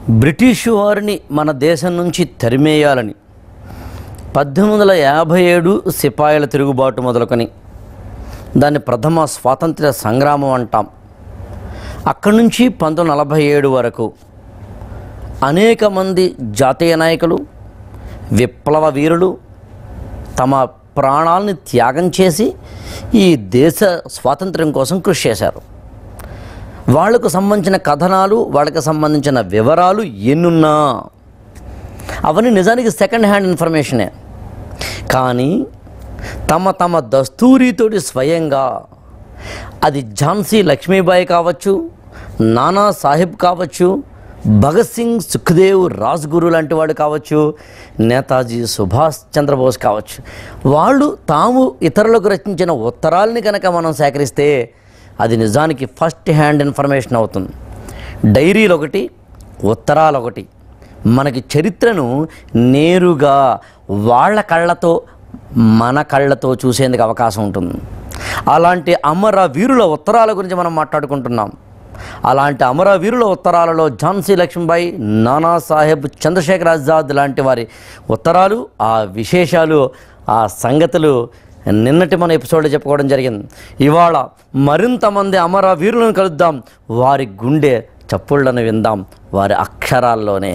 British వారిని మన దేశం నుంచి తరిమేయాలని పద్దెనిమిది వందల యాభై ఏడు సిపాయిల తిరుగుబాటు మొదలుకొని దాన్ని ప్రథమ స్వాతంత్ర్య సంగ్రామం అంటాం అక్కడి నుంచి పంతొమ్మిది నలభై ఏడు వరకు అనేక మంది జాతీయ నాయకులు విప్లవ వీరులు తమ ప్రాణాలని త్యాగం చేసి ఈ దేశ స్వాతంత్ర్యం కోసం కృషి చేశారు వాళ్లకు సంబంధించిన కథనాలు వాళ్ళకి సంబంధించిన వివరాలు ఎన్నున్నా అవన్నీ నిజానికి సెకండ్ హ్యాండ్ ఇన్ఫర్మేషనే కానీ తమ తమ దస్తూరితోటి స్వయంగా అది ఝాన్సీ లక్ష్మీబాయి కావచ్చు నానా సాహెబ్ కావచ్చు భగత్ సింగ్ సుఖ్దేవ్ రాజ్గురు లాంటి వాడు కావచ్చు నేతాజీ సుభాష్ చంద్రబోస్ కావచ్చు వాళ్ళు తాము ఇతరులకు రచించిన ఉత్తరాల్ని కనుక మనం సేకరిస్తే అది నిజానికి ఫస్ట్ హ్యాండ్ ఇన్ఫర్మేషన్ అవుతుంది డైరీలు ఒకటి ఉత్తరాలు ఒకటి మనకి చరిత్రను నేరుగా వాళ్ళ కళ్ళతో మన కళ్ళతో చూసేందుకు అవకాశం ఉంటుంది అలాంటి అమర వీరుల ఉత్తరాల గురించి మనం మాట్లాడుకుంటున్నాం అలాంటి అమర వీరుల ఉత్తరాలలో ఝాన్సీ లక్ష్మీబాయి నానా సాహెబ్ చంద్రశేఖర్ ఆజాద్ లాంటి వారి ఉత్తరాలు ఆ విశేషాలు ఆ సంగతులు నిన్నటి మన ఎపిసోడ్లో చెప్పుకోవడం జరిగింది ఇవాళ మరింత మంది అమర వీరులను కలుద్దాం వారి గుండె చప్పుళ్లను విందాం వారి అక్షరాల్లోనే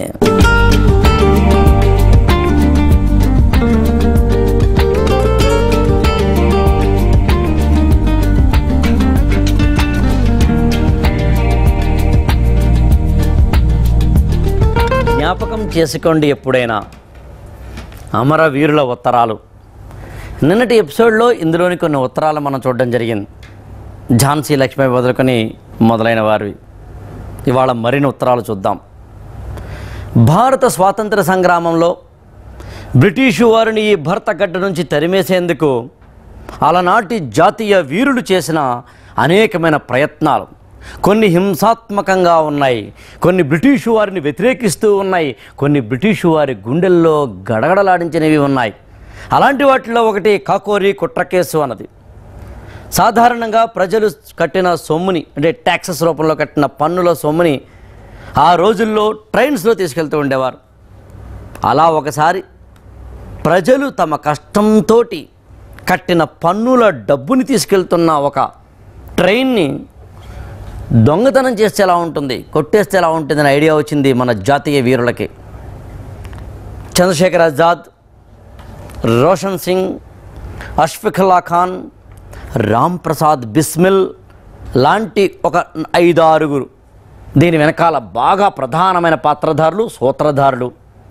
జ్ఞాపకం చేసుకోండి ఎప్పుడైనా అమరవీరుల ఉత్తరాలు నిన్నటి ఎపిసోడ్లో ఇందులోని కొన్ని ఉత్తరాలు మనం చూడడం జరిగింది ఝాన్సీ లక్ష్మీ మొదలుకొని మొదలైన వారివి ఇవాళ మరిన్ని ఉత్తరాలు చూద్దాం భారత స్వాతంత్ర సంగ్రామంలో బ్రిటిషు వారిని ఈ భర్త గడ్డ నుంచి తరిమేసేందుకు అలనాటి జాతీయ వీరులు చేసిన అనేకమైన ప్రయత్నాలు కొన్ని హింసాత్మకంగా ఉన్నాయి కొన్ని బ్రిటిషు వారిని వ్యతిరేకిస్తూ ఉన్నాయి కొన్ని బ్రిటిషు వారి గుండెల్లో గడగడలాడించినవి ఉన్నాయి అలాంటి వాటిలో ఒకటి కాకోరి కుట్ర కేసు అన్నది సాధారణంగా ప్రజలు కట్టిన సొమ్ముని అంటే ట్యాక్సెస్ రూపంలో కట్టిన పన్నుల సొమ్ముని ఆ రోజుల్లో ట్రైన్స్లో తీసుకెళ్తూ ఉండేవారు అలా ఒకసారి ప్రజలు తమ కష్టంతో కట్టిన పన్నుల డబ్బుని తీసుకెళ్తున్న ఒక ట్రైన్ని దొంగతనం చేస్తే ఎలా ఉంటుంది కొట్టేస్తే ఎలా ఉంటుంది అనే ఐడియా వచ్చింది మన జాతీయ వీరులకి చంద్రశేఖర్ ఆజాద్ రోషన్ సింగ్ అష్ఫిఖుల్లా ఖాన్ రామ్ ప్రసాద్ బిస్మిల్ లాంటి ఒక ఐదారుగురు దీని వెనకాల బాగా ప్రధానమైన పాత్రధారులు సూత్రధారులు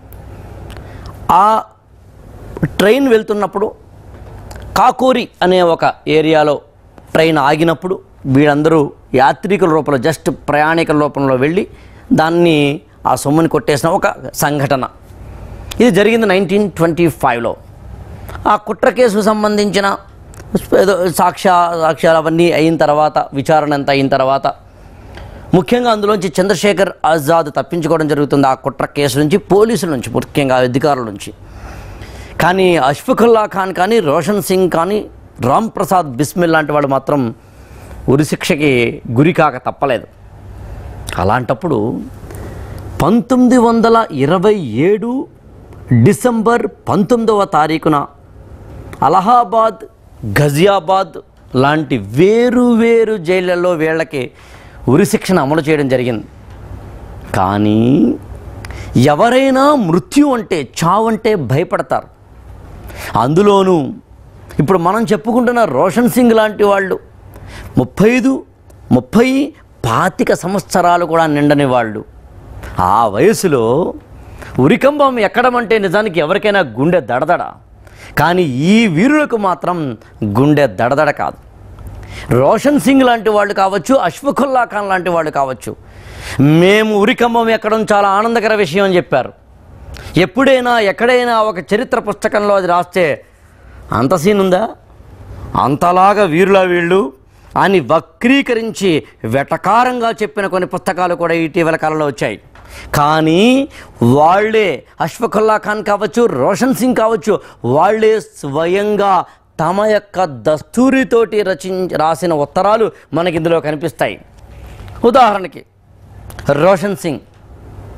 ఆ ట్రైన్ వెళ్తున్నప్పుడు కాకూరి అనే ఒక ఏరియాలో ట్రైన్ ఆగినప్పుడు వీళ్ళందరూ యాత్రికుల రూపంలో జస్ట్ ప్రయాణికుల రూపంలో వెళ్ళి దాన్ని ఆ సొమ్ముని కొట్టేసిన ఒక సంఘటన ఇది జరిగింది నైన్టీన్ ట్వంటీ ఫైవ్లో ఆ కుట్ర కేసుకు సంబంధించిన ఏదో సాక్ష్య సాక్ష్యాలు అవన్నీ అయిన తర్వాత విచారణ అంతా అయిన తర్వాత ముఖ్యంగా అందులోంచి చంద్రశేఖర్ ఆజాద్ తప్పించుకోవడం జరుగుతుంది ఆ కుట్ర కేసు నుంచి పోలీసుల నుంచి ముఖ్యంగా అధికారుల నుంచి కానీ అష్ఫకుల్లా ఖాన్ కానీ రోషన్ సింగ్ కానీ రామ్ ప్రసాద్ బిస్మిల్ లాంటి వాళ్ళు మాత్రం ఉరిశిక్షకి గురి కాక తప్పలేదు అలాంటప్పుడు పంతొమ్మిది వందల ఇరవై ఏడు డిసెంబర్ పంతొమ్మిదవ తారీఖున అలహాబాద్ ఘజియాబాద్ లాంటి వేరు వేరు జైళ్ళల్లో వీళ్ళకి ఉరిశిక్షణ అమలు చేయడం జరిగింది కానీ ఎవరైనా మృత్యు అంటే చావు అంటే భయపడతారు అందులోనూ ఇప్పుడు మనం చెప్పుకుంటున్న రోషన్ సింగ్ లాంటి వాళ్ళు ముప్పై ఐదు ముప్పై పాతిక సంవత్సరాలు కూడా నిండని వాళ్ళు ఆ వయసులో ఉరికంబం ఎక్కడమంటే నిజానికి ఎవరికైనా గుండె దడదడ కానీ ఈ వీరులకు మాత్రం గుండె దడదడ కాదు రోషన్ సింగ్ లాంటి వాళ్ళు కావచ్చు అష్ఫకుల్లా ఖాన్ లాంటి వాళ్ళు కావచ్చు మేము ఉరికంబం ఎక్కడం చాలా ఆనందకర విషయం అని చెప్పారు ఎప్పుడైనా ఎక్కడైనా ఒక చరిత్ర పుస్తకంలో అది రాస్తే అంత సీన్ ఉందా అంతలాగా వీరుల వీళ్ళు అని వక్రీకరించి వెటకారంగా చెప్పిన కొన్ని పుస్తకాలు కూడా ఇటీవల కాలంలో వచ్చాయి కానీ వాళ్ళే అష్ఫకుల్లా ఖాన్ కావచ్చు రోషన్ సింగ్ కావచ్చు వాళ్ళే స్వయంగా తమ యొక్క దస్తూరితోటి రచించి రాసిన ఉత్తరాలు మనకి ఇందులో కనిపిస్తాయి ఉదాహరణకి రోషన్ సింగ్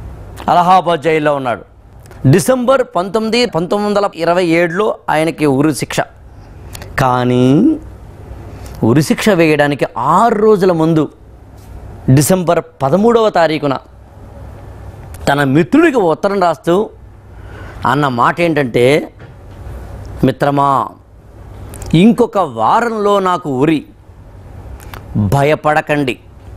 అలహాబాద్ జైల్లో ఉన్నాడు డిసెంబర్ పంతొమ్మిది పంతొమ్మిది వందల ఇరవై ఏడులో ఆయనకి ఉరి శిక్ష కానీ ఉరిశిక్ష వేయడానికి ఆరు రోజుల ముందు డిసెంబర్ పదమూడవ తారీఖున తన మిత్రుడికి ఉత్తరం రాస్తూ అన్న మాట ఏంటంటే మిత్రమా ఇంకొక వారంలో నాకు ఉరి భయపడకండి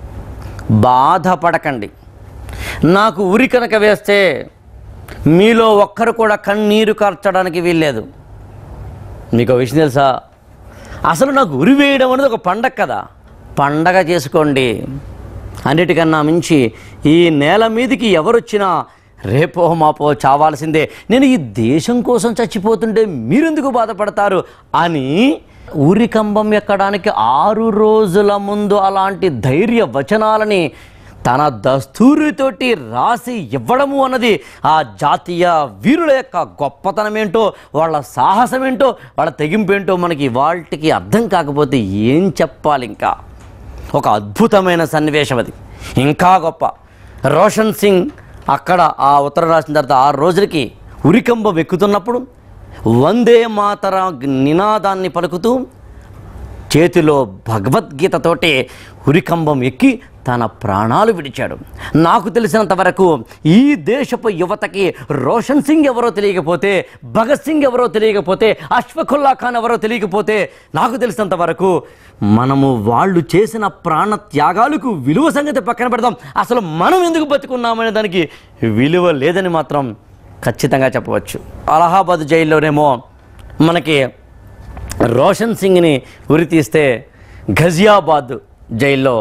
బాధపడకండి నాకు ఉరి కనుక వేస్తే మీలో ఒక్కరు కూడా కన్నీరు కార్చడానికి వీల్లేదు మీకు ఒక విషయం తెలుసా అసలు నాకు ఉరి వేయడం అనేది ఒక పండగ కదా పండగ చేసుకోండి అన్నిటికన్నా మించి ఈ నేల మీదకి ఎవరొచ్చినా రేపో మాపో చావాల్సిందే నేను ఈ దేశం కోసం చచ్చిపోతుంటే మీరెందుకు బాధపడతారు అని ఊరికంబం ఎక్కడానికి ఆరు రోజుల ముందు అలాంటి ధైర్య వచనాలని తన దస్తూరితోటి రాసి ఇవ్వడము అన్నది ఆ జాతీయ వీరుల యొక్క గొప్పతనం ఏంటో వాళ్ళ సాహసం ఏంటో వాళ్ళ తెగింపేంటో మనకి వాటికి అర్థం కాకపోతే ఏం చెప్పాలి ఇంకా ఒక అద్భుతమైన సన్నివేశం అది ఇంకా గొప్ప రోషన్ సింగ్ అక్కడ ఆ ఉత్తరం రాసిన తర్వాత ఆరు రోజులకి ఉరికంబం ఎక్కుతున్నప్పుడు వందే మాతర నినాదాన్ని పలుకుతూ చేతిలో భగవద్గీతతోటి ఉరికంబం ఎక్కి తన ప్రాణాలు విడిచాడు నాకు తెలిసినంత వరకు ఈ దేశపు యువతకి రోషన్ సింగ్ ఎవరో తెలియకపోతే భగత్ సింగ్ ఎవరో తెలియకపోతే అష్ఫఖుల్లా ఖాన్ ఎవరో తెలియకపోతే నాకు తెలిసినంత వరకు మనము వాళ్ళు చేసిన ప్రాణ త్యాగాలకు విలువ సంగతి పక్కన పెడదాం అసలు మనం ఎందుకు బతుకున్నామనే దానికి విలువ లేదని మాత్రం ఖచ్చితంగా చెప్పవచ్చు అలహాబాద్ జైల్లోనేమో మనకి రోషన్ సింగ్ని ఉరి తీస్తే ఘజియాబాద్ జైల్లో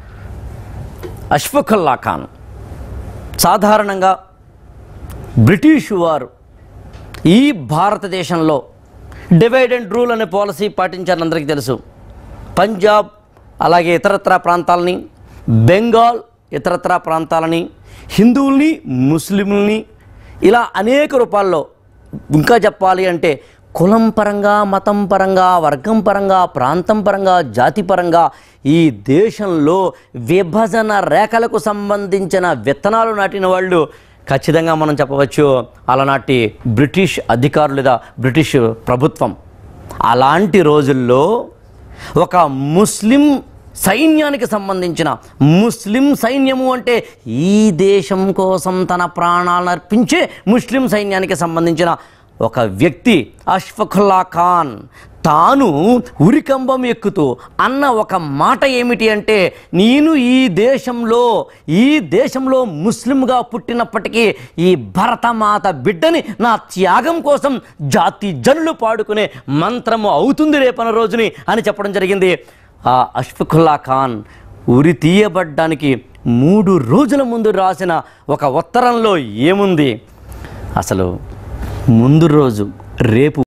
అష్ఫఖుల్లా ఖాన్ సాధారణంగా బ్రిటిష్ వారు ఈ భారతదేశంలో డివైడ్ అండ్ రూల్ అనే పాలసీ పాటించారని అందరికీ తెలుసు పంజాబ్ అలాగే ఇతరత్రా ప్రాంతాలని బెంగాల్ ఇతరత్రా ప్రాంతాలని హిందువుల్ని ముస్లింలని ఇలా అనేక రూపాల్లో ఇంకా చెప్పాలి అంటే కులం పరంగా మతం పరంగా వర్గం పరంగా ప్రాంతం పరంగా జాతి పరంగా ఈ దేశంలో విభజన రేఖలకు సంబంధించిన విత్తనాలు నాటిన వాళ్ళు ఖచ్చితంగా మనం చెప్పవచ్చు అలనాటి బ్రిటిష్ అధికారులు లేదా బ్రిటిష్ ప్రభుత్వం అలాంటి రోజుల్లో ఒక ముస్లిం సైన్యానికి సంబంధించిన ముస్లిం సైన్యము అంటే ఈ దేశం కోసం తన ప్రాణాలను అర్పించే ముస్లిం సైన్యానికి సంబంధించిన ఒక వ్యక్తి అష్ఫఖుల్లా ఖాన్ తాను ఉరికంబం ఎక్కుతూ అన్న ఒక మాట ఏమిటి అంటే నేను ఈ దేశంలో ఈ దేశంలో ముస్లింగా పుట్టినప్పటికీ ఈ భరతమాత బిడ్డని నా త్యాగం కోసం జాతి జనులు పాడుకునే మంత్రము అవుతుంది రేపన రోజుని అని చెప్పడం జరిగింది ఆ అష్ఫఖుల్లా ఖాన్ ఉరి తీయబడ్డానికి మూడు రోజుల ముందు రాసిన ఒక ఉత్తరంలో ఏముంది అసలు ముందు రోజు రేపు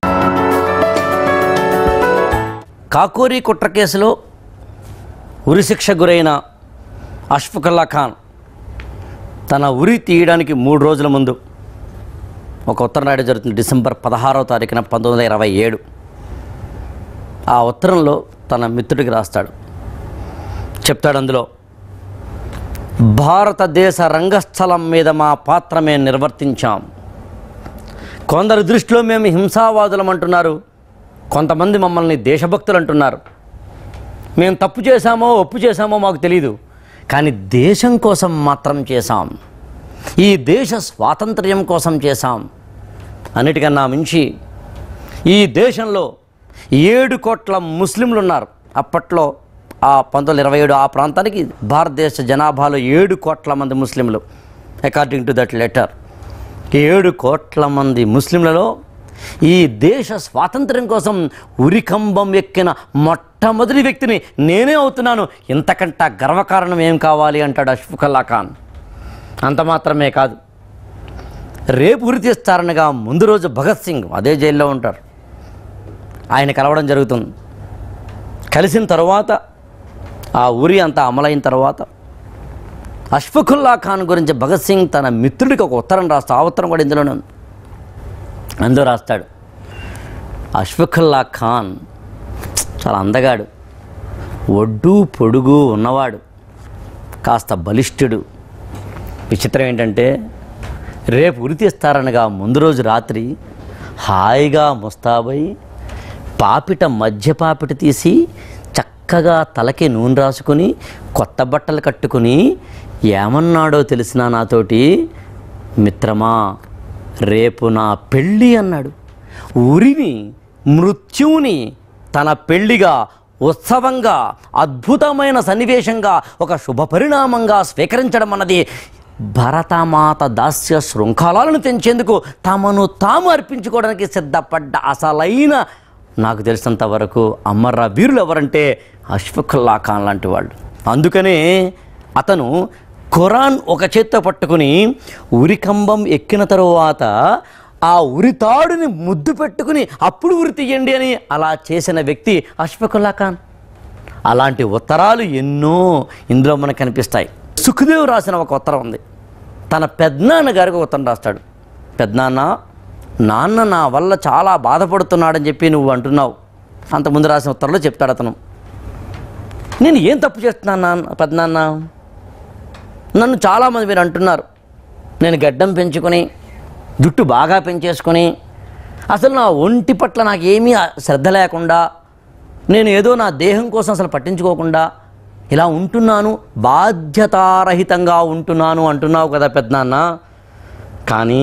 కాకోరీ కుట్ర కేసులో ఉరిశిక్ష గురైన అష్ఫకుల్లా ఖాన్ తన ఉరి తీయడానికి మూడు రోజుల ముందు ఒక ఉత్తరం రాయడం జరుగుతుంది డిసెంబర్ పదహారవ తారీఖున పంతొమ్మిది వందల ఇరవై ఏడు ఆ ఉత్తరంలో తన మిత్రుడికి రాస్తాడు చెప్తాడు అందులో భారతదేశ రంగస్థలం మీద మా పాత్ర మేము నిర్వర్తించాం కొందరి దృష్టిలో మేము హింసావాదులం అంటున్నారు కొంతమంది మమ్మల్ని దేశభక్తులు అంటున్నారు మేము తప్పు చేశామో ఒప్పు చేశామో మాకు తెలియదు కానీ దేశం కోసం మాత్రం చేశాం ఈ దేశ స్వాతంత్ర్యం కోసం చేశాం అన్నిటికన్నా మించి ఈ దేశంలో ఏడు కోట్ల ముస్లింలు ఉన్నారు అప్పట్లో ఆ పంతొమ్మిది ఇరవై ఏడు ఆ ప్రాంతానికి భారతదేశ జనాభాలో ఏడు కోట్ల మంది ముస్లింలు అకార్డింగ్ టు దట్ లెటర్ ఏడు కోట్ల మంది ముస్లింలలో ఈ దేశ స్వాతంత్ర్యం కోసం ఉరికంబం ఎక్కిన మొట్టమొదటి వ్యక్తిని నేనే అవుతున్నాను ఇంతకంట గర్వకారణం ఏం కావాలి అంటాడు అష్ఫుకల్లా ఖాన్ అంత మాత్రమే కాదు రేపు ఉరి తీస్తారనగా ముందు రోజు భగత్ సింగ్ అదే జైల్లో ఉంటారు ఆయన కలవడం జరుగుతుంది కలిసిన తర్వాత ఆ ఉరి అంతా అమలైన తర్వాత అష్ఫకుల్లా ఖాన్ గురించి భగత్ సింగ్ తన మిత్రుడికి ఒక ఉత్తరం రాస్తా ఆ ఉత్తరం కూడా ఇందులోనే ఉంది అందులో రాస్తాడు అష్ఫకుల్లా ఖాన్ చాలా అందగాడు ఒడ్డు పొడుగు ఉన్నవాడు కాస్త బలిష్ఠుడు విచిత్రం ఏంటంటే రేపు ఉరి తీస్తారనగా ముందు రోజు రాత్రి హాయిగా ముస్తాబై పాపిట మధ్య పాపిట తీసి చక్కగా తలకి నూనె రాసుకుని కొత్త బట్టలు కట్టుకుని ఏమన్నాడో తెలిసినా నాతోటి మిత్రమా రేపు నా పెళ్ళి అన్నాడు ఉరిని మృత్యువుని తన పెళ్లిగా ఉత్సవంగా అద్భుతమైన సన్నివేశంగా ఒక శుభ పరిణామంగా స్వీకరించడం అన్నది భరతమాత దాస్య శృంఖలాలను తెంచేందుకు తమను తాము అర్పించుకోవడానికి సిద్ధపడ్డ అసలైన నాకు తెలిసినంత వరకు అమర వీరులు ఎవరంటే అష్ఫకుల్లా ఖాన్ లాంటి వాళ్ళు అందుకనే అతను ఖురాన్ ఒక చేత్తో పట్టుకుని ఉరికంబం ఎక్కిన తరువాత ఆ ఉరితాడుని ముద్దు పెట్టుకుని అప్పుడు ఉరి తీయండి అని అలా చేసిన వ్యక్తి అష్ఫకుల్లా ఖాన్ అలాంటి ఉత్తరాలు ఎన్నో ఇందులో మనకు కనిపిస్తాయి సుఖదేవ్ రాసిన ఒక ఉత్తరం ఉంది తన పెద్దనాన్న గారికి ఒక ఉత్తరం రాస్తాడు పెద్దనాన్న నాన్న నా వల్ల చాలా బాధపడుతున్నాడని చెప్పి నువ్వు అంటున్నావు అంతకుముందు రాసిన ఉత్తరంలో చెప్తాడు అతను నేను ఏం తప్పు చేస్తున్నాను నాన్న పెద్దనాన్న నన్ను చాలామంది మీరు అంటున్నారు నేను గడ్డం పెంచుకొని జుట్టు బాగా పెంచేసుకొని అసలు నా ఒంటి పట్ల నాకు ఏమీ శ్రద్ధ లేకుండా నేను ఏదో నా దేహం కోసం అసలు పట్టించుకోకుండా ఇలా ఉంటున్నాను బాధ్యతారహితంగా ఉంటున్నాను అంటున్నావు కదా పెద్దనాన్న కానీ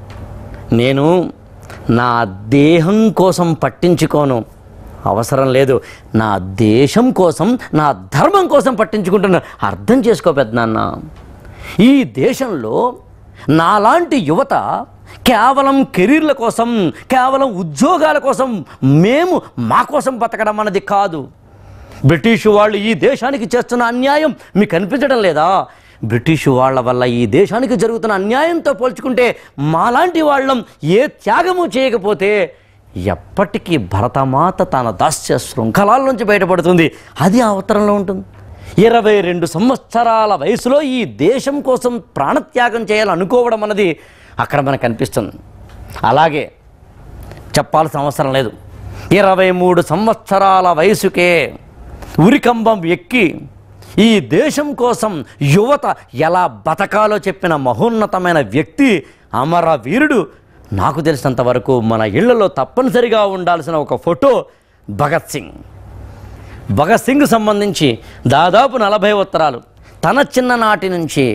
నేను నా దేహం కోసం పట్టించుకోను అవసరం లేదు నా దేశం కోసం నా ధర్మం కోసం పట్టించుకుంటున్నాను అర్థం చేసుకో పెద్దనాన్న ఈ దేశంలో నాలాంటి యువత కేవలం కెరీర్ల కోసం కేవలం ఉద్యోగాల కోసం మేము మా కోసం బతకడం అన్నది కాదు బ్రిటిష్ వాళ్ళు ఈ దేశానికి చేస్తున్న అన్యాయం మీకు కనిపించడం లేదా బ్రిటిష్ వాళ్ళ వల్ల ఈ దేశానికి జరుగుతున్న అన్యాయంతో పోల్చుకుంటే మాలాంటి వాళ్ళం ఏ త్యాగము చేయకపోతే ఎప్పటికీ భరతమాత తన దాస్య శృంఖలాల నుంచి బయటపడుతుంది అది ఆ ఉత్తరంలో ఉంటుంది ఇరవై రెండు సంవత్సరాల వయసులో ఈ దేశం కోసం ప్రాణత్యాగం చేయాలనుకోవడం అన్నది అక్కడ మనకు కనిపిస్తుంది అలాగే చెప్పాల్సిన అవసరం లేదు ఇరవై మూడు సంవత్సరాల వయసుకే ఉరికంబం ఎక్కి ఈ దేశం కోసం యువత ఎలా బతకాలో చెప్పిన మహోన్నతమైన వ్యక్తి అమరవీరుడు నాకు తెలిసినంత వరకు మన ఇళ్లలో తప్పనిసరిగా ఉండాల్సిన ఒక ఫోటో భగత్ సింగ్ భగత్ సింగ్ సంబంధించి దాదాపు నలభై ఉత్తరాలు తన చిన్ననాటి నుంచి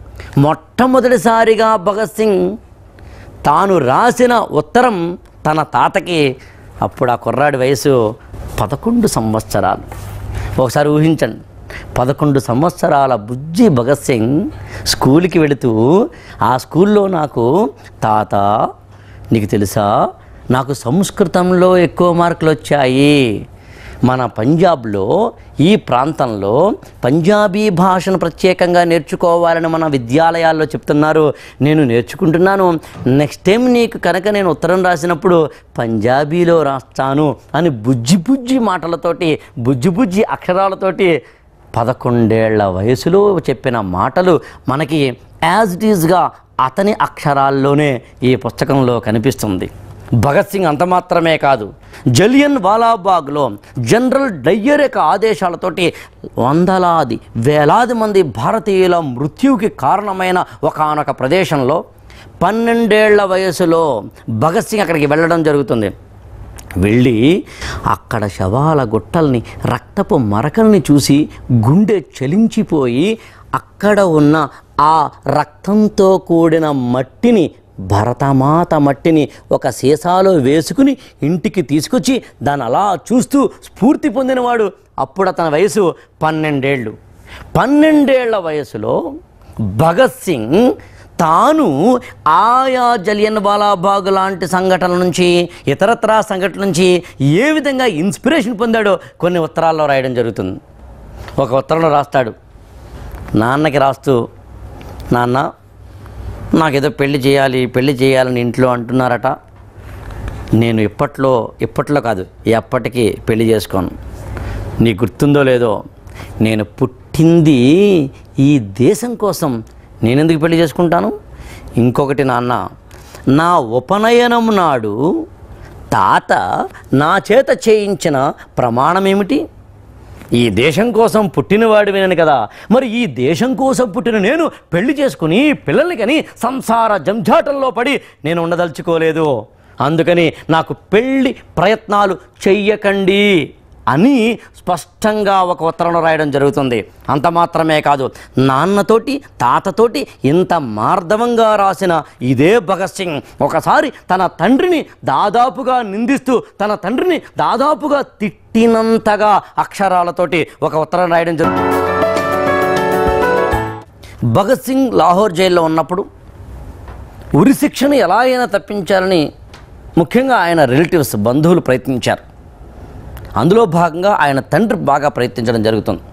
మొట్టమొదటిసారిగా భగత్ సింగ్ తాను రాసిన ఉత్తరం తన తాతకి అప్పుడు ఆ కుర్రాడి వయసు పదకొండు సంవత్సరాలు ఒకసారి ఊహించండి పదకొండు సంవత్సరాల బుజ్జి భగత్ సింగ్ స్కూల్కి వెళుతూ ఆ స్కూల్లో నాకు తాత నీకు తెలుసా నాకు సంస్కృతంలో ఎక్కువ మార్కులు వచ్చాయి మన పంజాబ్లో ఈ ప్రాంతంలో పంజాబీ భాషను ప్రత్యేకంగా నేర్చుకోవాలని మన విద్యాలయాల్లో చెప్తున్నారు నేను నేర్చుకుంటున్నాను నెక్స్ట్ టైం నీకు కనుక నేను ఉత్తరం రాసినప్పుడు పంజాబీలో రాస్తాను అని బుజ్జి బుజ్జి మాటలతోటి బుజ్జి బుజ్జి అక్షరాలతోటి పదకొండేళ్ల వయసులో చెప్పిన మాటలు మనకి యాజ్ ఇట్ ఈజ్గా అతని అక్షరాల్లోనే ఈ పుస్తకంలో కనిపిస్తుంది భగత్ సింగ్ అంత మాత్రమే కాదు జలియన్ వాలాబాగ్లో జనరల్ డయ్యర్ యొక్క ఆదేశాలతోటి వందలాది వేలాది మంది భారతీయుల మృత్యువుకి కారణమైన ఒకానొక ప్రదేశంలో పన్నెండేళ్ల వయసులో భగత్ సింగ్ అక్కడికి వెళ్ళడం జరుగుతుంది వెళ్ళి అక్కడ శవాల గుట్టల్ని రక్తపు మరకల్ని చూసి గుండె చలించిపోయి అక్కడ ఉన్న ఆ రక్తంతో కూడిన మట్టిని భరతమాత మట్టిని ఒక సీసాలో వేసుకుని ఇంటికి తీసుకొచ్చి దాన్ని అలా చూస్తూ స్ఫూర్తి పొందినవాడు అప్పుడు అతని వయసు పన్నెండేళ్ళు పన్నెండేళ్ల వయసులో భగత్ సింగ్ తాను ఆయా జలియన్ వాలాబాగ్ లాంటి సంఘటనల నుంచి ఇతరత్రా సంఘటనల నుంచి ఏ విధంగా ఇన్స్పిరేషన్ పొందాడో కొన్ని ఉత్తరాల్లో రాయడం జరుగుతుంది ఒక ఉత్తరంలో రాస్తాడు నాన్నకి రాస్తూ నాన్న నాకేదో పెళ్లి చేయాలి పెళ్లి చేయాలని ఇంట్లో అంటున్నారట నేను ఇప్పట్లో ఇప్పట్లో కాదు ఎప్పటికీ పెళ్లి చేసుకోను నీకు గుర్తుందో లేదో నేను పుట్టింది ఈ దేశం కోసం నేనెందుకు పెళ్లి చేసుకుంటాను ఇంకొకటి నాన్న నా ఉపనయనం నాడు తాత నా చేత చేయించిన ప్రమాణం ఏమిటి ఈ దేశం కోసం పుట్టినవాడివేనని కదా మరి ఈ దేశం కోసం పుట్టిన నేను పెళ్లి చేసుకుని పిల్లల్ని కని సంసార జంఝాటంలో పడి నేను ఉండదలుచుకోలేదు అందుకని నాకు పెళ్లి ప్రయత్నాలు చెయ్యకండి అని స్పష్టంగా ఒక ఉత్తరంలో రాయడం జరుగుతుంది అంత మాత్రమే కాదు నాన్నతోటి తాతతోటి ఇంత మార్దవంగా రాసిన ఇదే భగత్ సింగ్ ఒకసారి తన తండ్రిని దాదాపుగా నిందిస్తూ తన తండ్రిని దాదాపుగా తిట్టినంతగా అక్షరాలతోటి ఒక ఉత్తరం రాయడం జరుగుతుంది భగత్ సింగ్ లాహోర్ జైల్లో ఉన్నప్పుడు ఉరి శిక్షను ఎలా అయినా తప్పించాలని ముఖ్యంగా ఆయన రిలేటివ్స్ బంధువులు ప్రయత్నించారు అందులో భాగంగా ఆయన తండ్రి బాగా ప్రయత్నించడం జరుగుతుంది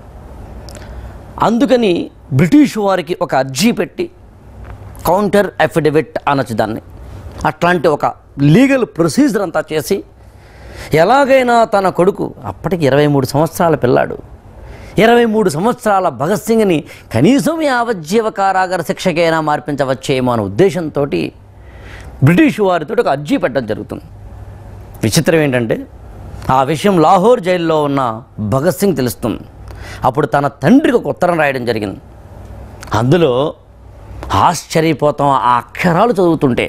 అందుకని బ్రిటిష్ వారికి ఒక అర్జీ పెట్టి కౌంటర్ అఫిడవిట్ అనొచ్చు దాన్ని అట్లాంటి ఒక లీగల్ ప్రొసీజర్ అంతా చేసి ఎలాగైనా తన కొడుకు అప్పటికి ఇరవై మూడు సంవత్సరాల పిల్లాడు ఇరవై మూడు సంవత్సరాల భగత్ సింగ్ని కనీసం యావజ్జీవ కారాగార శిక్షకైనా మార్పించవచ్చేమో అనే ఉద్దేశంతో బ్రిటిష్ వారితో ఒక అర్జీ పెట్టడం జరుగుతుంది విచిత్రం ఏంటంటే ఆ విషయం లాహోర్ జైల్లో ఉన్న భగత్ సింగ్ తెలుస్తుంది అప్పుడు తన తండ్రికి ఒక ఉత్తరం రాయడం జరిగింది అందులో ఆశ్చర్యపోతాం ఆ అక్షరాలు చదువుతుంటే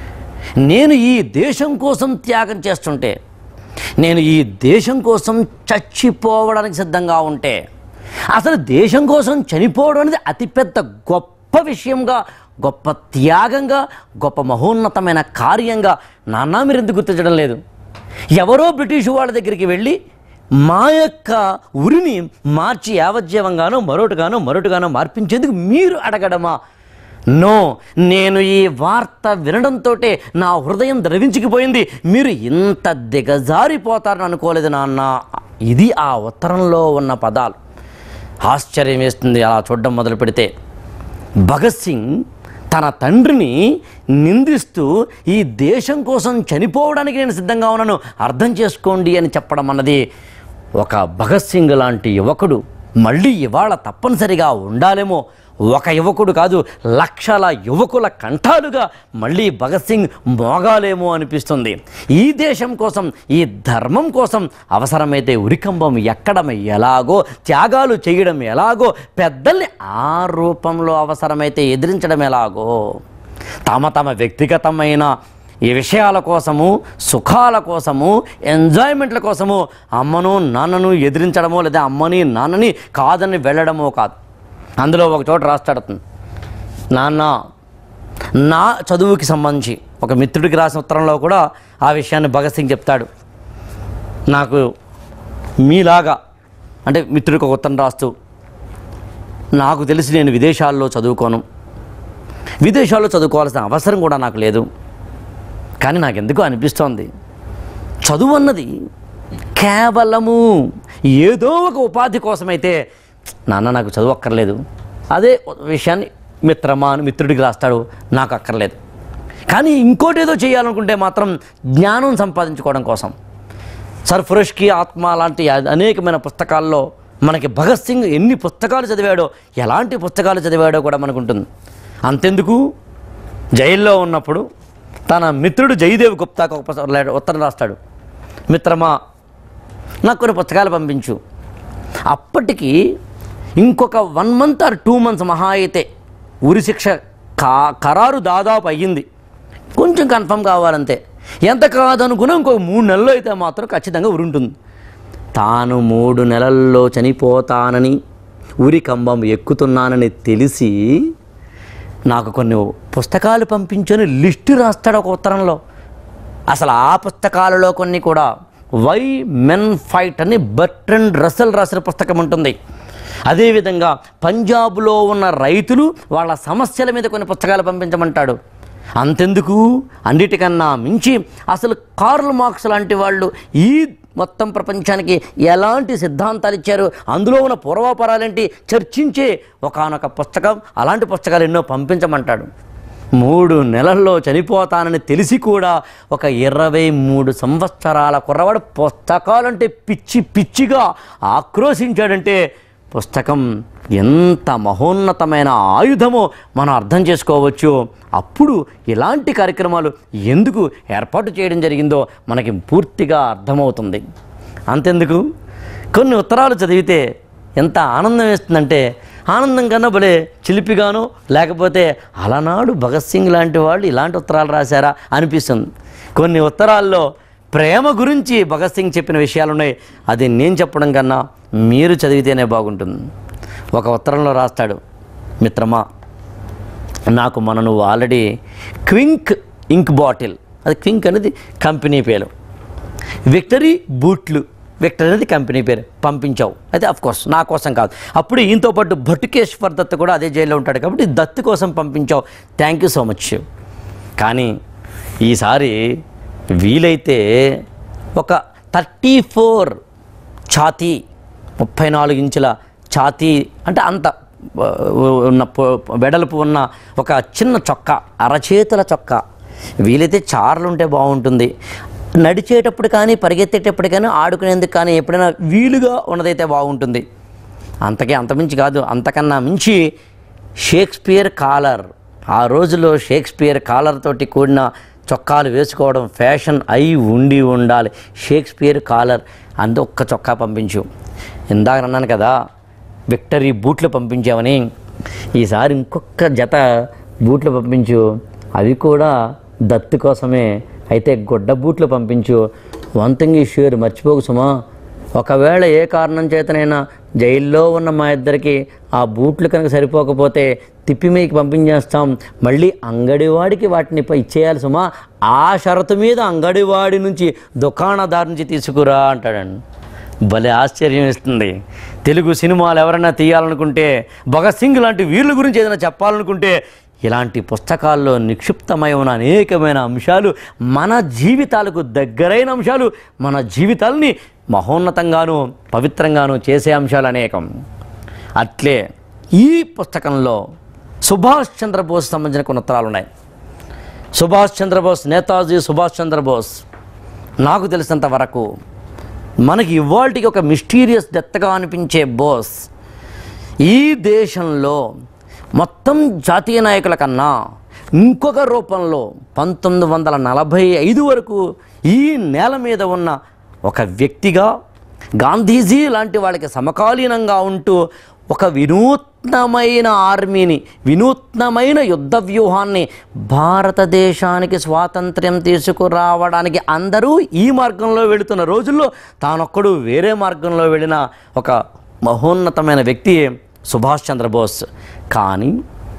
నేను ఈ దేశం కోసం త్యాగం చేస్తుంటే నేను ఈ దేశం కోసం చచ్చిపోవడానికి సిద్ధంగా ఉంటే అసలు దేశం కోసం చనిపోవడం అనేది అతిపెద్ద గొప్ప విషయంగా గొప్ప త్యాగంగా గొప్ప మహోన్నతమైన కార్యంగా నాన్న మీరు ఎందుకు గుర్తించడం లేదు ఎవరో బ్రిటిష్ వాళ్ళ దగ్గరికి వెళ్ళి మా యొక్క ఉరిని మార్చి యావజ్జీవంగానో మరొకటిగానో మరొకటిగానో మార్పించేందుకు మీరు అడగడమా నో నేను ఈ వార్త వినడంతో నా హృదయం ద్రవించుకుపోయింది మీరు ఇంత దిగజారిపోతారని అనుకోలేదు నాన్న ఇది ఆ ఉత్తరంలో ఉన్న పదాలు ఆశ్చర్యం వేస్తుంది అలా చూడడం మొదలు పెడితే భగత్ సింగ్ తన తండ్రిని నిందిస్తూ ఈ దేశం కోసం చనిపోవడానికి నేను సిద్ధంగా ఉన్నాను అర్థం చేసుకోండి అని చెప్పడం అన్నది ఒక భగత్ సింగ్ లాంటి యువకుడు మళ్ళీ ఇవాళ తప్పనిసరిగా ఉండాలేమో ఒక యువకుడు కాదు లక్షల యువకుల కంఠాలుగా మళ్ళీ భగత్ సింగ్ మోగాలేమో అనిపిస్తుంది ఈ దేశం కోసం ఈ ధర్మం కోసం అవసరమైతే ఉరికంబం ఎక్కడం ఎలాగో త్యాగాలు చేయడం ఎలాగో పెద్దల్ని ఆ రూపంలో అవసరమైతే ఎదిరించడం ఎలాగో తమ తమ వ్యక్తిగతమైన ఈ విషయాల కోసము సుఖాల కోసము ఎంజాయ్మెంట్ల కోసము అమ్మను నాన్నను ఎదిరించడమో లేదా అమ్మని నాన్నని కాదని వెళ్ళడమో కాదు అందులో ఒక చోట రాస్తాడు అతను, నాన్న నా చదువుకి సంబంధించి ఒక మిత్రుడికి రాసిన ఉత్తరంలో కూడా ఆ విషయాన్ని భగత్ సింగ్ చెప్తాడు నాకు మీలాగా అంటే మిత్రుడికి ఒక ఉత్తరం రాస్తూ నాకు తెలిసి నేను విదేశాల్లో చదువుకోను విదేశాల్లో చదువుకోవాల్సిన అవసరం కూడా నాకు లేదు కానీ నాకు ఎందుకో అనిపిస్తోంది చదువు అన్నది కేవలము ఏదో ఒక ఉపాధి కోసమైతే నాన్న నాకు చదువు అక్కర్లేదు అదే విషయాన్ని మిత్రమా అని మిత్రుడికి రాస్తాడు నాకు అక్కర్లేదు కానీ ఇంకోటి ఏదో చేయాలనుకుంటే మాత్రం జ్ఞానం సంపాదించుకోవడం కోసం సర్ఫురష్కి ఆత్మ లాంటి అనేకమైన పుస్తకాల్లో మనకి భగత్ సింగ్ ఎన్ని పుస్తకాలు చదివాడో ఎలాంటి పుస్తకాలు చదివాడో కూడా మనకు ఉంటుంది అంతెందుకు జైల్లో ఉన్నప్పుడు తన మిత్రుడు జయదేవ్ గుప్తాకు ఒక పుస్తకం లే- ఉత్తరం రాస్తాడు మిత్రమా నాకు కొన్ని పుస్తకాలు పంపించు అప్పటికి ఇంకొక one month or two months మహా అయితే ఉరి శిక్ష కా ఖరారు దాదాపు అయ్యింది కొంచెం కన్ఫర్మ్ కావాలంతే ఎంత కాదనుకున్నా ఇంకొక మూడు నెలలు అయితే మాత్రం ఖచ్చితంగా ఉరి ఉంటుంది తాను మూడు నెలల్లో చనిపోతానని ఉరి కంబం ఎక్కుతున్నానని తెలిసి నాకు కొన్ని పుస్తకాలు పంపించని లిస్టు రాస్తాడు ఒక ఉత్తరంలో అసలు ఆ పుస్తకాలలో కొన్ని కూడా వై మెన్ ఫైట్ అని బర్ట్రెండ్ రసల్ రాసిన పుస్తకం ఉంటుంది అదేవిధంగా పంజాబ్లో ఉన్న రైతులు వాళ్ళ సమస్యల మీద కొన్ని పుస్తకాలు పంపించమంటాడు అంతెందుకు అన్నిటికన్నా మించి అసలు కార్ల్ మార్క్స్ లాంటి వాళ్ళు ఈ మొత్తం ప్రపంచానికి ఎలాంటి సిద్ధాంతాలు ఇచ్చారు అందులో ఉన్న పూర్వాపరాలేంటి చర్చించే ఒకానొక పుస్తకం అలాంటి పుస్తకాలు ఎన్నో పంపించమంటాడు మూడు నెలల్లో చనిపోతానని తెలిసి కూడా ఒక ఇరవై మూడు సంవత్సరాల కుర్రవాడు పుస్తకాలంటే పిచ్చి పిచ్చిగా ఆక్రోశించాడంటే పుస్తకం ఎంత మహోన్నతమైన ఆయుధమో మనం అర్థం చేసుకోవచ్చు అప్పుడు ఇలాంటి కార్యక్రమాలు ఎందుకు ఏర్పాటు చేయడం జరిగిందో మనకి పూర్తిగా అర్థమవుతుంది అంతెందుకు కొన్ని ఉత్తరాలు చదివితే ఎంత ఆనందం వేస్తుందంటే ఆనందం కన్నా భలే చిలిపిగాను లేకపోతే అలనాడు భగత్ సింగ్ లాంటి వాళ్ళు ఇలాంటి ఉత్తరాలు రాశారా అనిపిస్తుంది కొన్ని ఉత్తరాల్లో ప్రేమ గురించి భగత్ సింగ్ చెప్పిన విషయాలు ఉన్నాయి అది నేను చెప్పడం కన్నా మీరు చదివితేనే బాగుంటుంది ఒక ఉత్తరంలో రాస్తాడు మిత్రమా నాకు మన నువ్వు ఆల్రెడీ క్వింక్ ఇంక్ బాటిల్ అది క్వింక్ అనేది కంపెనీ పేరు విక్టరీ బూట్లు విక్టరీ అనేది కంపెనీ పేరు పంపించావు అయితే అఫ్ కోర్స్ నా కోసం కాదు అప్పుడు ఈయనతో పాటు భట్టుకేశ్వర్ దత్ కూడా అదే జైల్లో ఉంటాడు కాబట్టి దత్ కోసం పంపించావు థ్యాంక్ యూ సో మచ్ కానీ ఈసారి వీలైతే ఒక థర్టీ ఫోర్ ఛాతీ ముప్పై నాలుగు ఇంచుల ఛాతీ అంటే అంత ఆ, ఉన్న పొ- వెడల్పు ఉన్న ఒక చిన్న చొక్కా అరచేతుల చొక్కా వీలైతే చార్లు ఉంటే బాగుంటుంది నడిచేటప్పుడు కానీ పరిగెత్తేటప్పుడు కానీ ఆడుకునేందుకు కానీ ఎప్పుడైనా వీలుగా ఉన్నదైతే బాగుంటుంది అంతకే అంతమించి కాదు అంతకన్నా మించి షేక్స్పియర్ కాలర్ ఆ రోజుల్లో షేక్స్పియర్ కాలర్ తోటి కూడిన చొక్కాలు వేసుకోవడం ఫ్యాషన్ అయి ఉండి ఉండాలి షేక్స్పియర్ కాలర్ అందు ఒక్క చొక్కా పంపించు ఇందాక అన్నాను కదా విక్టరీ బూట్లు పంపించామని ఈసారి ఇంకొక జత బూట్లు పంపించు అవి కూడా దత్తు కోసమే అయితే గుడ్డ బూట్లు పంపించు వన్ థింగ్ ఈ ష్యూర్ మర్చిపోకు సుమా ఒకవేళ ఏ కారణం చేతనైనా జైల్లో ఉన్న మా ఇద్దరికి ఆ బూట్లు కనుక సరిపోకపోతే తిప్పి మీకు పంపించేస్తాం మళ్ళీ అంగడివాడికి వాటిని ప- ఇచ్చేయాలి సుమా ఆ షరతు మీద అంగడివాడి నుంచి దుకాణదారు నుంచి తీసుకురా అంటాడండి భలే ఆశ్చర్యం ఇస్తుంది తెలుగు సినిమాలు ఎవరైనా తీయాలనుకుంటే భగత్ సింగ్ లాంటి వీళ్ళ గురించి ఏదైనా చెప్పాలనుకుంటే ఇలాంటి పుస్తకాల్లో నిక్షిప్తమై ఉన్న అనేకమైన అంశాలు మన జీవితాలకు దగ్గరైన అంశాలు మన జీవితాలని మహోన్నతంగాను పవిత్రంగాను చేసే అంశాలు అనేకం అట్లే ఈ పుస్తకంలో సుభాష్ చంద్రబోస్ సంబంధించిన కొన్ని ఉత్తరాలు ఉన్నాయి సుభాష్ చంద్రబోస్ నేతాజీ సుభాష్ చంద్రబోస్ నాకు తెలిసినంత వరకు మనకి ఇవాళకి ఒక మిస్టీరియస్ డెత్గా అనిపించే బోస్ ఈ దేశంలో మొత్తం జాతీయ నాయకుల కన్నా ఇంకొక రూపంలో పంతొమ్మిది వందల నలభై ఐదు వరకు ఈ నేల మీద ఉన్న ఒక వ్యక్తిగా గాంధీజీ లాంటి వాళ్ళకి సమకాలీనంగా ఉంటూ ఒక వినూత్నమైన ఆర్మీని వినూత్నమైన యుద్ధ వ్యూహాన్ని భారతదేశానికి స్వాతంత్ర్యం తీసుకురావడానికి అందరూ ఈ మార్గంలో వెళుతున్న రోజుల్లో తానొక్కడు వేరే మార్గంలో వెళ్ళిన ఒక మహోన్నతమైన వ్యక్తి సుభాష్ చంద్రబోస్ కానీ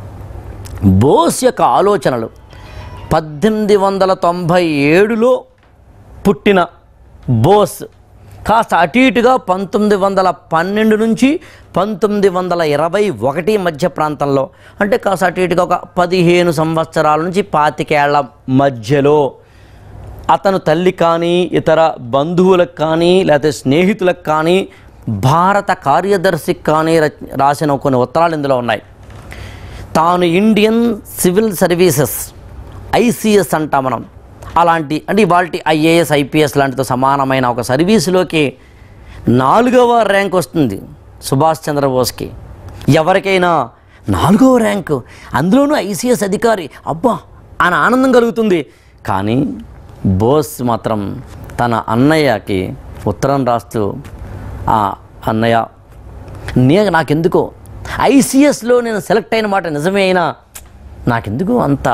బోస్ యొక్క ఆలోచనలు పద్దెనిమిది వందల తొంభై ఏడులో పుట్టిన బోస్ కాస్త అటు ఇటుగా పంతొమ్మిది వందల పన్నెండు నుంచి పంతొమ్మిది వందల ఇరవై ఒకటి మధ్య ప్రాంతంలో అంటే కాస్త అటు ఇటుగా ఒక పదిహేను సంవత్సరాల నుంచి పాతికేళ్ల మధ్యలో అతను తల్లి కానీ ఇతర బంధువులకు కానీ లేకపోతే స్నేహితులకు కానీ భారత కార్యదర్శికి కానీ ర- రాసిన కొన్ని ఉత్తరాలు ఇందులో ఉన్నాయి తాను ఇండియన్ సివిల్ సర్వీసెస్ ఐసిఎస్ అంటాం మనం అలాంటి అంటే ఇవాళ ఐఏఎస్ ఐపీఎస్ లాంటితో సమానమైన ఒక సర్వీసులోకి నాలుగవ ర్యాంక్ వస్తుంది సుభాష్ చంద్రబోస్కి ఎవరికైనా నాలుగవ ర్యాంకు అందులోనూ ఐసీఎస్ అధికారి అబ్బా అని ఆనందం కలుగుతుంది కానీ బోస్ మాత్రం తన అన్నయ్యకి ఉత్తరం రాస్తూ ఆ అన్నయ్య నే నాకెందుకో ఐసీఎస్లో నేను సెలెక్ట్ అయిన మాట నిజమే అయినా నాకెందుకు అంత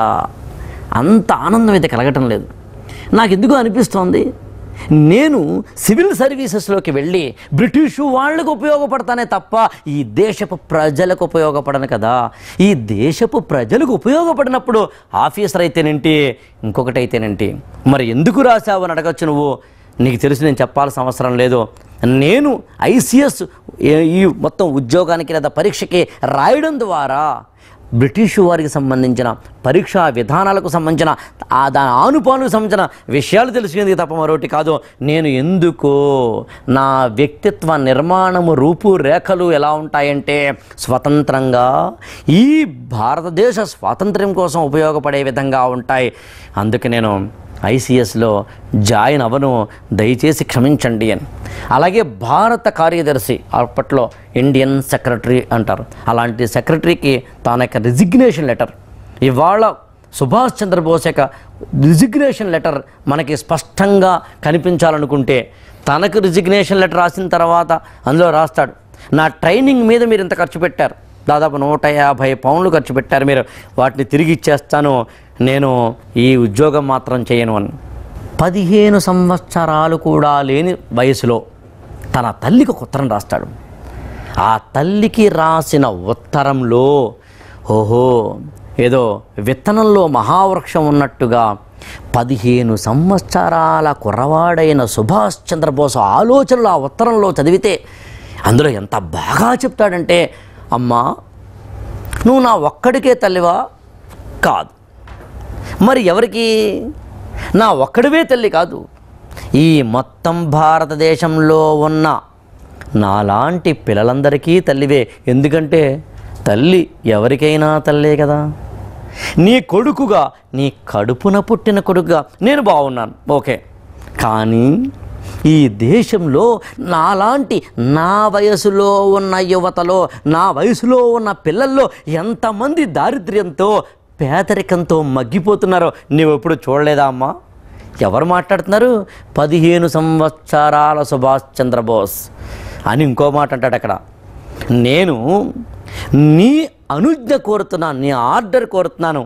అంత ఆనందం అయితే కలగటం లేదు నాకెందుకు అనిపిస్తోంది నేను సివిల్ సర్వీసెస్లోకి వెళ్ళి బ్రిటిషు వాళ్ళకు ఉపయోగపడతానే తప్ప ఈ దేశపు ప్రజలకు ఉపయోగపడను కదా ఈ దేశపు ప్రజలకు ఉపయోగపడినప్పుడు ఆఫీసర్ అయితేనేంటి ఇంకొకటి అయితేనేంటి మరి ఎందుకు రాశావు అని అడగచ్చు నువ్వు నీకు తెలిసి నేను చెప్పాల్సిన అవసరం లేదు నేను ఐసిఎస్ ఈ మొత్తం ఉద్యోగానికి లేదా పరీక్షకి రాయడం ద్వారా బ్రిటిషు వారికి సంబంధించిన పరీక్షా విధానాలకు సంబంధించిన ఆ దాని ఆనుపానుకు సంబంధించిన విషయాలు తెలిసింది తప్ప మరొకటి కాదు నేను ఎందుకో నా వ్యక్తిత్వ నిర్మాణము రూపురేఖలు ఎలా ఉంటాయంటే స్వతంత్రంగా ఈ భారతదేశ స్వాతంత్ర్యం కోసం ఉపయోగపడే విధంగా ఉంటాయి అందుకే నేను ఐసిఎస్లో జాయిన్ అవ్వను దయచేసి క్షమించండి అని అలాగే భారత కార్యదర్శి అప్పట్లో ఇండియన్ సెక్రటరీ అంటారు అలాంటి సెక్రటరీకి తన యొక్క రిజిగ్నేషన్ లెటర్ ఇవాళ సుభాష్ చంద్రబోస్ యొక్క రిజిగ్నేషన్ లెటర్ మనకి స్పష్టంగా కనిపించాలనుకుంటే తనకు రిజిగ్నేషన్ లెటర్ రాసిన తర్వాత అందులో రాస్తాడు నా ట్రైనింగ్ మీద మీరు ఇంత ఖర్చు పెట్టారు దాదాపు నూట యాభై పౌండ్లు ఖర్చు పెట్టారు మీరు వాటిని తిరిగి ఇచ్చేస్తాను నేను ఈ ఉద్యోగం మాత్రం చేయను అని పదిహేను సంవత్సరాలు కూడా లేని వయసులో తన తల్లికి ఒక ఉత్తరం రాస్తాడు ఆ తల్లికి రాసిన ఉత్తరంలో ఓహో ఏదో విత్తనంలో మహావృక్షం ఉన్నట్టుగా పదిహేను సంవత్సరాల కుర్రవాడైన సుభాష్ చంద్రబోస్ ఆలోచనలు ఆ ఉత్తరంలో చదివితే అందులో ఎంత బాగా చెప్తాడంటే అమ్మా నువ్వు నా ఒక్కడికే తల్లివా కాదు మరి ఎవరికి నా ఒక్కడివే తల్లి కాదు ఈ మొత్తం భారతదేశంలో ఉన్న నాలాంటి పిల్లలందరికీ తల్లివే ఎందుకంటే తల్లి ఎవరికైనా తల్లే కదా నీ కొడుకుగా నీ కడుపున పుట్టిన కొడుకుగా నేను బాగున్నాను ఓకే కానీ ఈ దేశంలో నాలాంటి నా వయసులో ఉన్న యువతలో నా వయసులో ఉన్న పిల్లల్లో ఎంతమంది దారిద్ర్యంతో పేదరికంతో మగ్గిపోతున్నారో నువ్వు ఎప్పుడు చూడలేదా అమ్మా ఎవరు మాట్లాడుతున్నారు పదిహేను సంవత్సరాల సుభాష్ చంద్రబోస్ అని ఇంకో మాట అంటాడు అక్కడ నేను నీ అనుజ్ఞ కోరుతున్నాను నీ ఆర్డర్ కోరుతున్నాను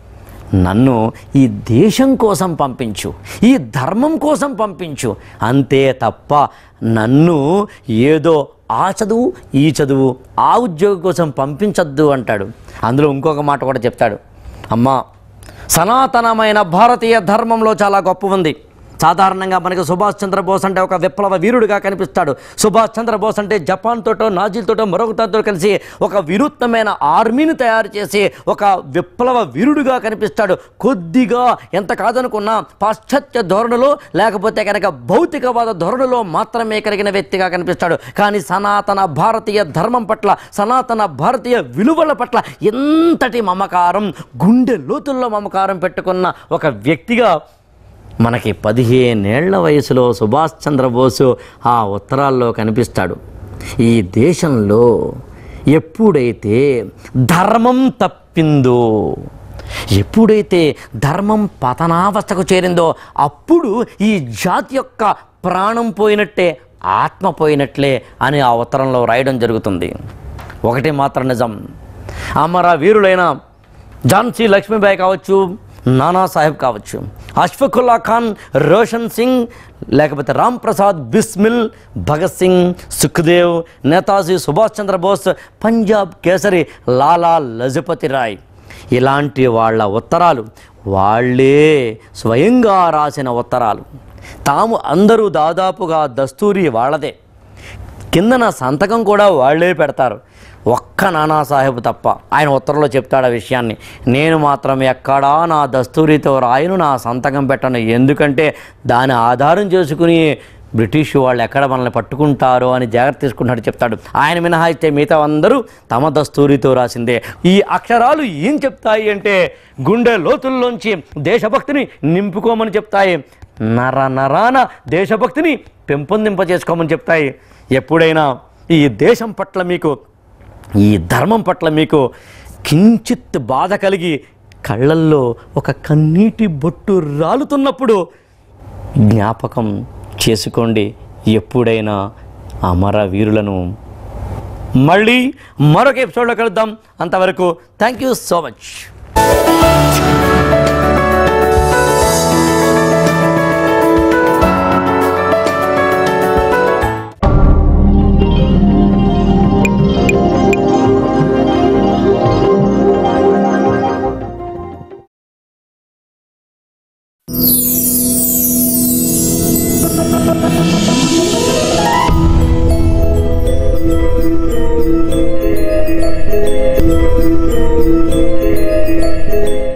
నన్ను ఈ దేశం కోసం పంపించు ఈ ధర్మం కోసం పంపించు అంతే తప్ప నన్ను ఏదో ఆ చదువు ఈ చదువు ఆ ఉద్యోగం కోసం పంపించద్దు అంటాడు అందులో ఇంకొక మాట కూడా చెప్తాడు అమ్మా సనాతనమైన భారతీయ ధర్మంలో చాలా గొప్ప ఉంది సాధారణంగా మనకి సుభాష్ చంద్రబోస్ అంటే ఒక విప్లవ వీరుడిగా కనిపిస్తాడు సుభాష్ చంద్రబోస్ అంటే జపాన్ తోటో నాజీలతోటో మరొకటితో కలిసి ఒక వినూత్నమైన ఆర్మీని తయారు చేసి ఒక విప్లవ వీరుడిగా కనిపిస్తాడు కొద్దిగా ఎంత కాదనుకున్నా పాశ్చాత్య ధోరణిలో లేకపోతే కనుక భౌతికవాద ధోరణిలో మాత్రమే కలిగిన వ్యక్తిగా కనిపిస్తాడు కానీ సనాతన భారతీయ ధర్మం పట్ల సనాతన భారతీయ విలువల పట్ల ఎంతటి మమకారం గుండె లోతుల్లో మమకారం పెట్టుకున్న ఒక వ్యక్తిగా మనకి పదిహేనేళ్ల వయసులో సుభాష్ చంద్రబోసు ఆ ఉత్తరాల్లో కనిపిస్తాడు ఈ దేశంలో ఎప్పుడైతే ధర్మం తప్పిందో ఎప్పుడైతే ధర్మం పతనావస్థకు చేరిందో అప్పుడు ఈ జాతి యొక్క ప్రాణం పోయినట్టే ఆత్మ పోయినట్లే అని ఆ ఉత్తరంలో రాయడం జరుగుతుంది ఒకటి మాత్రం నిజం అమర వీరులైన ఝాన్సీ లక్ష్మీబాయి కావచ్చు నానా సాహెబ్ కావచ్చు అష్ఫకుల్లా ఖాన్ రోషన్ సింగ్ లేకపోతే రామ్ ప్రసాద్ బిస్మిల్ భగత్ సింగ్ సుఖ్దేవ్ నేతాజీ సుభాష్ చంద్రబోస్ పంజాబ్ కేసరి లాలా లజపతి రాయ్ ఇలాంటి వాళ్ళ ఉత్తరాలు వాళ్ళే స్వయంగా రాసిన ఉత్తరాలు తాము అందరూ దాదాపుగా దస్తూరి వాళ్ళదే కిందన సంతకం కూడా వాళ్ళే పెడతారు ఒక్క నానాసాహెబ్ తప్ప ఆయన ఉత్తరంలో చెప్తాడు ఆ విషయాన్ని నేను మాత్రం ఎక్కడా నా దస్తూరితో రాయను నా సంతకం పెట్టను ఎందుకంటే దాని ఆధారం చేసుకుని బ్రిటిష్ వాళ్ళు ఎక్కడ మనల్ని పట్టుకుంటారో అని జాగ్రత్త తీసుకుంటాడు చెప్తాడు ఆయన మినహాయిస్తే మిగతా అందరూ తమ దస్తూరితో రాసిందే ఈ అక్షరాలు ఏం చెప్తాయి అంటే గుండె లోతుల్లోంచి దేశభక్తిని నింపుకోమని చెప్తాయి నర నరాన దేశభక్తిని పెంపొందింప చేసుకోమని చెప్తాయి ఎప్పుడైనా ఈ దేశం పట్ల మీకు ఈ ధర్మం పట్ల మీకు కించిత్ బాధ కలిగి కళ్ళల్లో ఒక కన్నీటి బొట్టు రాలుతున్నప్పుడు జ్ఞాపకం చేసుకోండి ఎప్పుడైనా అమర వీరులను మళ్ళీ మరొక ఎపిసోడ్లో కలుద్దాం అంతవరకు thank you so much Thank you.